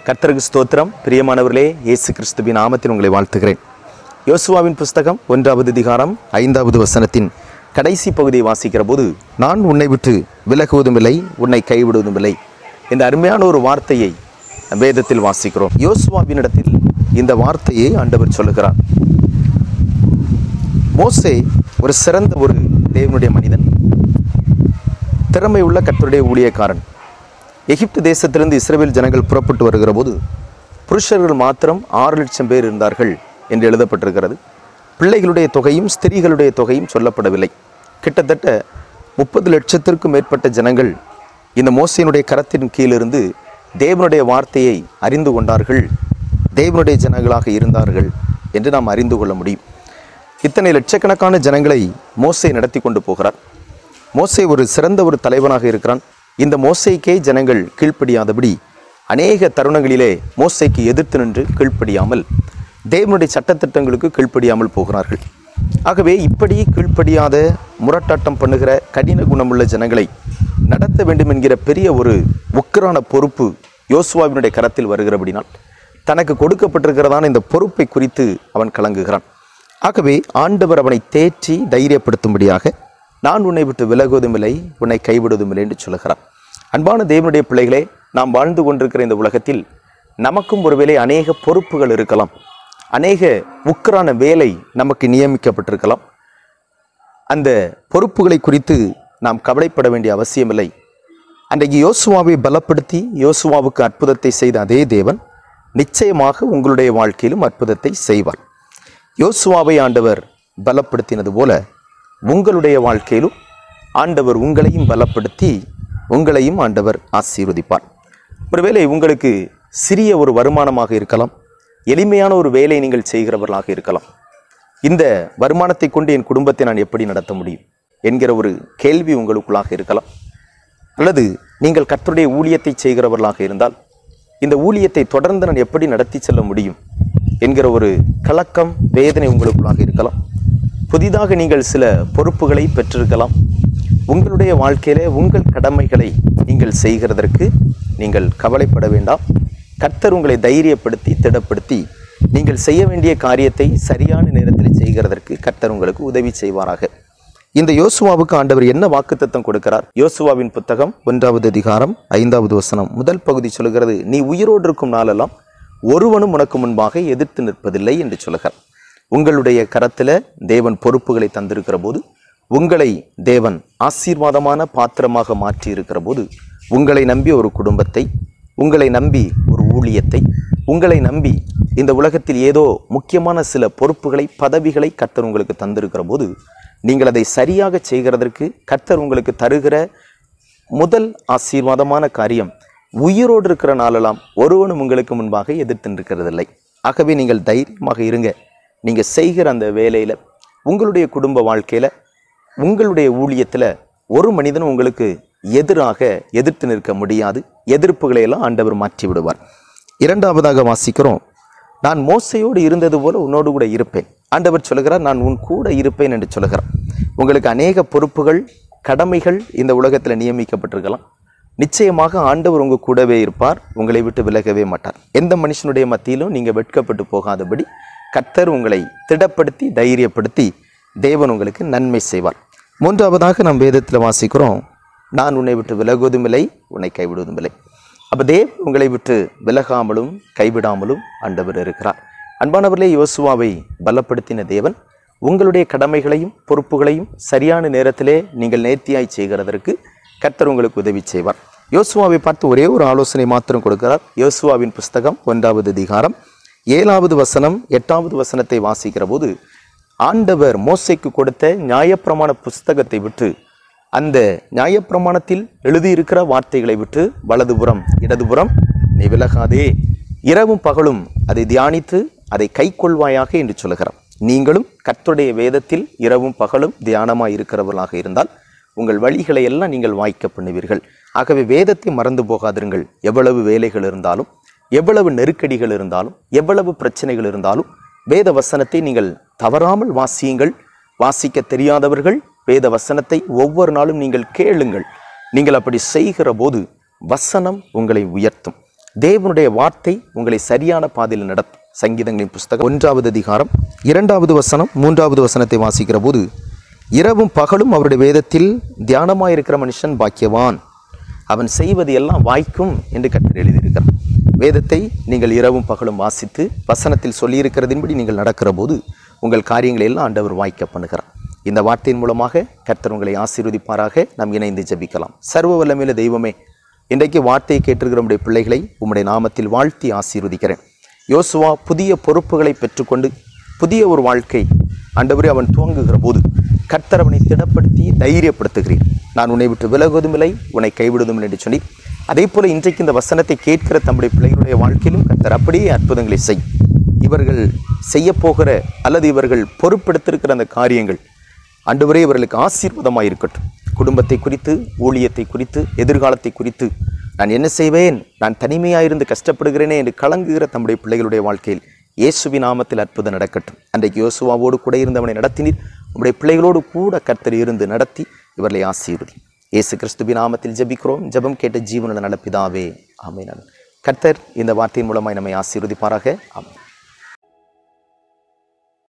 கர்த்தருக்கு ஸ்தோத்திரம் பிரியமானவர்களே இயேசு கிறிஸ்துவின் நாமத்தில் உங்களை வாழ்த்துகிறேன் யோசுவாவின் புஸ்தகம் ஒன்றாவது அதிகாரம் ஐந்தாவது வசனத்தின் கடைசி பகுதியை வாசிக்கிற போது நான் உன்னை விட்டு விலகுவதும் இல்லை உன்னை கைவிடுவதும் இல்லை இந்த அருமையான ஒரு வார்த்தையை வேதத்தில் வாசிக்கிறோம் யோசுவாவினிடத்தில் இந்த வார்த்தையை ஆண்டவர் சொல்லுகிறார் மோசே ஒரு சிறந்த ஒரு தேவனுடைய மனிதன் திறமை உள்ள கர்த்தருடைய ஊழியக்காரன் எகிப்து தேசத்திலிருந்து இஸ்ரேல் ஜனங்கள் புறப்பட்டு வருகிற போது புருஷர்கள் மாத்திரம் ஆறு லட்சம் பேர் இருந்தார்கள் என்று எழுதப்பட்டிருக்கிறது பிள்ளைகளுடைய தொகையும் ஸ்திரீகளுடைய தொகையும் சொல்லப்படவில்லை கிட்டத்தட்ட முப்பது லட்சத்திற்கும் மேற்பட்ட ஜனங்கள் இந்த மோசையினுடைய கரத்தின் கீழிருந்து தேவனுடைய வார்த்தையை அறிந்து கொண்டார்கள் தேவனுடைய ஜனங்களாக இருந்தார்கள் என்று நாம் அறிந்து கொள்ள முடியும் இத்தனை லட்சக்கணக்கான ஜனங்களை மோசை நடத்தி கொண்டு போகிறார் மோசே ஒரு சிறந்த ஒரு தலைவனாக இருக்கிறான் இந்த மோசைக்கே ஜனங்கள் கீழ்ப்படியாதபடி அநேக தருணங்களிலே மோசைக்கு எதிர்த்து நின்று கீழ்ப்படியாமல் தேவனுடைய சட்டத்திட்டங்களுக்கு கீழ்ப்படியாமல் போகிறார்கள் ஆகவே இப்படி கீழ்ப்படியாத முரட்டாட்டம் பண்ணுகிற கடின குணமுள்ள ஜனங்களை நடத்த வேண்டும் என்கிற பெரிய ஒரு உக்கரான பொறுப்பு யோசுவாவினுடைய கரத்தில் வருகிறபடினால் தனக்கு கொடுக்கப்பட்டிருக்கிறதான இந்த பொறுப்பை குறித்து அவன் கலங்குகிறான் ஆகவே ஆண்டவர் அவனை தேற்றி தைரியப்படுத்தும்படியாக நான் உன்னை விட்டு விலகுவதும் இல்லை உன்னை கைவிடுவதும் இல்லை என்று சொல்லுகிறார் அன்பான தேவனுடைய பிள்ளைகளே நாம் வாழ்ந்து கொண்டிருக்கிற இந்த உலகத்தில் நமக்கும் ஒருவேளை அநேக பொறுப்புகள் இருக்கலாம் அநேக உக்கரான வேலை நமக்கு நியமிக்கப்பட்டிருக்கலாம் அந்த பொறுப்புகளை குறித்து நாம் கவலைப்பட வேண்டிய அவசியமில்லை அன்றைக்கு யோசுவாவை பலப்படுத்தி யோசுவாவுக்கு அற்புதத்தை செய்த அதே தேவன் நிச்சயமாக உங்களுடைய வாழ்க்கையிலும் அற்புதத்தை செய்வார் யோசுவாவை ஆண்டவர் பலப்படுத்தினது போல உங்களுடைய வாழ்க்கையிலும் ஆண்டவர் உங்களையும் பலப்படுத்தி உங்களையும் ஆண்டவர் ஆசீர்வதிப்பார் ஒருவேளை உங்களுக்கு சிறிய ஒரு வருமானமாக இருக்கலாம் எளிமையான ஒரு வேலை நீங்கள் செய்கிறவர்களாக இருக்கலாம் இந்த வருமானத்தை கொண்டு என் குடும்பத்தை நான் எப்படி நடத்த முடியும் என்கிற ஒரு கேள்வி உங்களுக்குள்ளாக இருக்கலாம் அல்லது நீங்கள் கர்த்தருடைய ஊழியத்தை செய்கிறவர்களாக இருந்தால் இந்த ஊழியத்தை தொடர்ந்து நான் எப்படி நடத்தி செல்ல முடியும் என்கிற ஒரு கலக்கம் வேதனை உங்களுக்குள்ளாக இருக்கலாம் புதிதாக நீங்கள் சில பொறுப்புகளை பெற்றிருக்கலாம் உங்களுடைய வாழ்க்கையிலே உங்கள் கடமைகளை நீங்கள் செய்கிறதற்கு நீங்கள் கவலைப்பட வேண்டாம் கர்த்தர் உங்களை தைரியப்படுத்தி திடப்படுத்தி நீங்கள் செய்ய வேண்டிய காரியத்தை சரியான நேரத்தில் செய்கிறதற்கு கர்த்தர் உங்களுக்கு உதவி செய்வாராக இந்த யோசுவாவுக்கு ஆண்டவர் என்ன வாக்குத்தத்தம் கொடுக்கிறார் யோசுவாவின் புத்தகம் ஒன்றாவது அதிகாரம் ஐந்தாவது வசனம் முதல் பகுதி சொல்கிறது நீ உயிரோடு இருக்கும் நாளெல்லாம் ஒருவனும் உனக்கு முன்பாக எதிர்த்து நிற்பதில்லை என்று சொல்கிறார் உங்களுடைய கரத்துல தேவன் பொறுப்புகளை தந்திருக்கிற போது உங்களை தேவன் ஆசீர்வாதமான பாத்திரமாக மாற்றி இருக்கிற போது உங்களை நம்பி ஒரு குடும்பத்தை உங்களை நம்பி ஒரு ஊழியத்தை உங்களை நம்பி இந்த உலகத்தில் ஏதோ முக்கியமான சில பொறுப்புகளை பதவிகளை கர்த்தர் உங்களுக்கு தந்திருக்கிற போது நீங்கள் அதை சரியாக செய்கிறதற்கு கர்த்தர் உங்களுக்கு தருகிற முதல் ஆசீர்வாதமான காரியம் உயிரோடு இருக்கிற நாளெல்லாம் ஒருவனும் உங்களுக்கு முன்பாக எதிர்த்து நிற்கிறதில்லை ஆகவே நீங்கள் தைரியமாக இருங்க நீங்கள் செய்கிற அந்த வேலையில் உங்களுடைய குடும்ப வாழ்க்கையில் உங்களுடைய ஊழியத்தில் ஒரு மனிதன் உங்களுக்கு எதிராக எதிர்த்து நிற்க முடியாது எதிர்ப்புகளை எல்லாம் ஆண்டவர் மாற்றி விடுவார் இரண்டாவதாக வாசிக்கிறோம் நான் மோசையோடு இருந்தது போல உன்னோடு கூட இருப்பேன் ஆண்டவர் சொல்லுகிறார் நான் உன் கூட இருப்பேன் என்று சொல்லுகிறார் உங்களுக்கு அநேக பொறுப்புகள் கடமைகள் இந்த உலகத்தில் நியமிக்கப்பட்டிருக்கலாம் நிச்சயமாக ஆண்டவர் உங்க கூடவே இருப்பார் உங்களை விட்டு விலகவே மாட்டார் எந்த மனுஷனுடைய மத்தியிலும் நீங்க வெட்கப்பட்டு போகாதபடி கர்த்தர் உங்களை திடப்படுத்தி தைரியப்படுத்தி தேவன் உங்களுக்கு நன்மை செய்வார் மூன்றாவதாக நாம் வேதத்தில் வாசிக்கிறோம் நான் உன்னை விட்டு விலகுவதும் இல்லை உன்னை கைவிடுவதும் இல்லை அப்போ தேவ் உங்களை விட்டு விலகாமலும் கைவிடாமலும் ஆண்டவர் இருக்கிறார் அன்பானவர்களே யோசுவாவை பலப்படுத்தின தேவன் உங்களுடைய கடமைகளையும் பொறுப்புகளையும் சரியான நேரத்திலே நீங்கள் நேர்த்தியாய் செய்கிறதற்கு கர்த்தர் உங்களுக்கு உதவி செய்வார் யோசுவாவை பார்த்து ஒரே ஒரு ஆலோசனை மாத்திரம் கொடுக்கிறார் யோசுவாவின் புஸ்தகம் ஒன்றாவது அதிகாரம் ஏழாவது வசனம் எட்டாவது வசனத்தை வாசிக்கிற போது ஆண்டவர் மோசைக்கு கொடுத்த நியாயப்பிரமாண புஸ்தகத்தை விட்டு அந்த நியாயப்பிரமாணத்தில் எழுதியிருக்கிற வார்த்தைகளை விட்டு வலதுபுறம் இடதுபுறம் நீ விலகாதே இரவும் பகலும் அதை தியானித்து அதை கைக்கொள்வாயாக என்று சொல்லுகிறார் நீங்களும் கர்த்தருடைய வேதத்தில் இரவும் பகலும் தியானமாய் இருக்கிறவர்களாக இருந்தால் உங்கள் வழிகளை எல்லாம் நீங்கள் வாய்க்க பண்ணுவீர்கள் ஆகவே வேதத்தை மறந்து போகாதிருங்கள் எவ்வளவு வேலைகள் இருந்தாலும் எவ்வளவு நெருக்கடிகள் இருந்தாலும் எவ்வளவு பிரச்சனைகள் இருந்தாலும் வேத வசனத்தை நீங்கள் தவறாமல் வாசியுங்கள் வாசிக்க தெரியாதவர்கள் வேத வசனத்தை ஒவ்வொரு நாளும் நீங்கள் கேளுங்கள் நீங்கள் அப்படி செய்கிற போது வசனம் உங்களை உயர்த்தும் தேவனுடைய வார்த்தை உங்களை சரியான பாதையில் நடத்தும் சங்கீதங்களின் புஸ்தகம் ஒன்றாவது அதிகாரம் இரண்டாவது வசனம் மூன்றாவது வசனத்தை வாசிக்கிற போது இரவும் பகலும் அவருடைய வேதத்தில் தியானமாயிருக்கிற மனுஷன் பாக்கியவான் அவன் செய்வது எல்லாம் வாய்க்கும் என்று கட்டளை எழுதியிருக்கிறார் வேதத்தை நீங்கள் இரவும் பகலும் வாசித்து வசனத்தில் சொல்லியிருக்கிறதின்படி நீங்கள் நடக்கிற போது உங்கள் காரியங்களை எல்லாம் ஆண்டவர் வாய்க்க பண்ணுகிறார் இந்த வார்த்தையின் மூலமாக கர்த்தர் உங்களை ஆசீர்வதிப்பாராக நாம் இணைந்து ஜெபிக்கலாம் சர்வ வல்லமையில தெய்வமே இன்றைக்கு வார்த்தையை கேட்டிருக்கிற நம்முடைய பிள்ளைகளை உம்முடைய நாமத்தில் வாழ்த்தி ஆசீர்வதிக்கிறேன் யோசுவா புதிய பொறுப்புகளை பெற்றுக்கொண்டு புதிய ஒரு வாழ்க்கை ஆண்டவரே அவன் துவங்குகிற போது கர்த்தர் அவனை திடப்படுத்தி தைரியப்படுத்துகிறேன் நான் உன்னை விட்டு விலகுவதும் இல்லை உன்னை கைவிடுவதும் இல்லை என்று சொல்லி அதே போல இன்றைக்கு இந்த வசனத்தை கேட்கிற தம்முடைய பிள்ளைகளுடைய வாழ்க்கையிலும் கர்த்தர் அப்படியே அற்புதங்களை செய் இவர்கள் செய்ய போகிற அல்லது இவர்கள் பொறுப்பெடுத்திருக்கிற அந்த காரியங்கள் ஆண்டவரே இவர்களுக்கு ஆசீர்வாதமாக இருக்கட்டும் குடும்பத்தை குறித்து ஊழியத்தை குறித்து எதிர்காலத்தை குறித்து நான் என்ன செய்வேன் நான் தனிமையாயிருந்து கஷ்டப்படுகிறேனே என்று கலங்குகிற தம்முடைய பிள்ளைகளுடைய வாழ்க்கையில் இயேசுவி நாமத்தில் அற்புதம் நடக்கட்டும் அன்றைக்கு யோசுவாவோடு கூட இருந்தவனை நடத்தினீர் உம்முடைய பிள்ளைகளோடு கூட கர்த்தர் இருந்து நடத்தி இவர்களை ஆசீர்வதி இயேசு கிறிஸ்துவின் நாமத்தில் ஜெபிக்கிறோம் ஜெபம் கேட்ட ஜீவனுள்ள நல்ல பிதாவே ஆமென் கர்த்தர் இந்த வார்த்தையின் மூலமாய் நம்மை ஆசீர்வதிப்பாராக ஆமென்